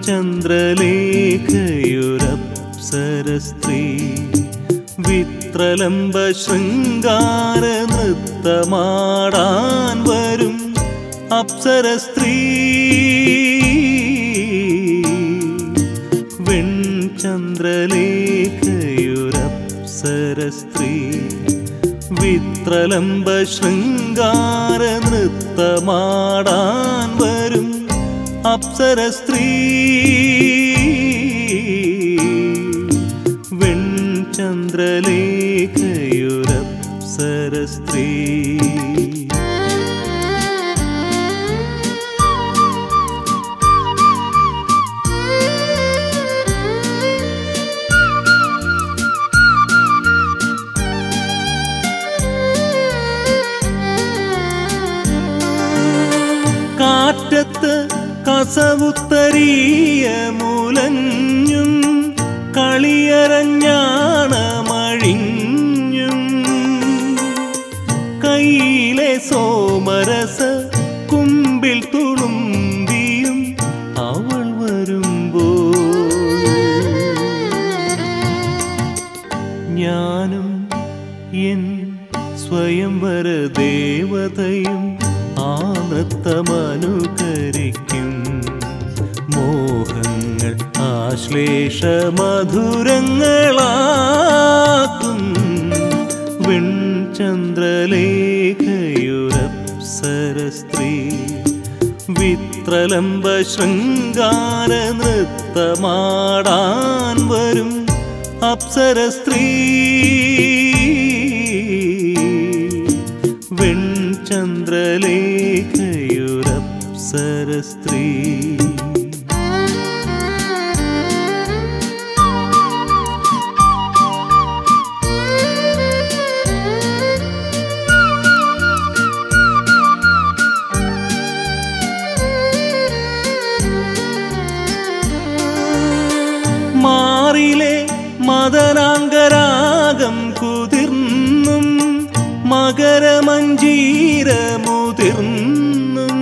ചന്ദ്രലേഖയുരപ്സരസ്ത്രീ വിത്രലംബ ശൃംഗാര നൃത്തമാടാൻ വരും അപ്സരസ്ത്രീ വെൺചന്ദ്രലേഖയുരപ്സരസ്ത്രീ വിത്രലംബ ശൃംഗാര നൃത്തമാടാൻ വരും അപ്സരസ്ത്രീ വെൺചന്ദ്രലേഖയുരപ്സരസ്ത്രീ കാറ്റത്ത് കസവുത്തരീയ മുലഞ്ഞും കളിയരഞ്ഞാണമഴിഞ്ഞും കയ്യിലെ സോമരസ കുമ്പിൽ തുളുമ്പിയും അവൾ വരുമ്പോൾ ഞാനും എൻ സ്വയംവര ദേവതയും ആ നൃത്തമനുകരിക്കും മോഹങ്ങൾ ആശ്ലേഷ മധുരങ്ങളാക്കും വെൺചന്ദ്രലേഖയുരപ്സരസ്ത്രീ വിത്രലംബ ശൃംഗാര നൃത്തമാടാൻ വരും അപ്സരസ്ത്രീ വെൺചന്ദ്രലേഖയുരപ്സരസ്ത്രീ മാറിലെ മദനാങ്കരാഗം കുതിർന്നും മകരമഞ്ജീരമുതിർന്നും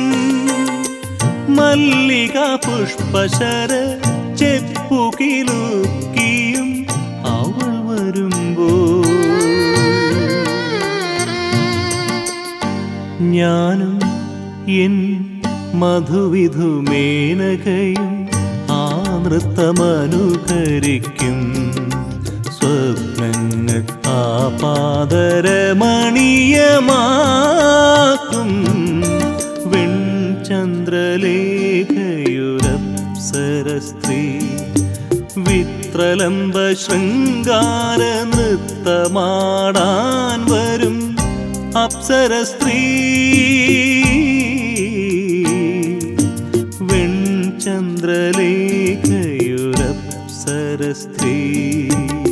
മല്ലിക പുഷ്പശര ചെപ്പുകിലുക്കിയും അവൾ വരുമ്പോൾ ഞാനും എൻ മധുവിധുമേനകയും ആ നൃത്തമനുകരിക്കും സ്വപ്നങ്ങൾ ആ പാദരമണീയമാക്കും വെൺചന്ദ്രലേഖയുരപ്സരസ്ത്രീ വിത്രലംബ ശൃംഗാര നൃത്തമാടാൻ വരും അപ്സരസ്ത്രീ വെൺചന്ദ്രലേഖയുരപ്സരസ്ത്രീ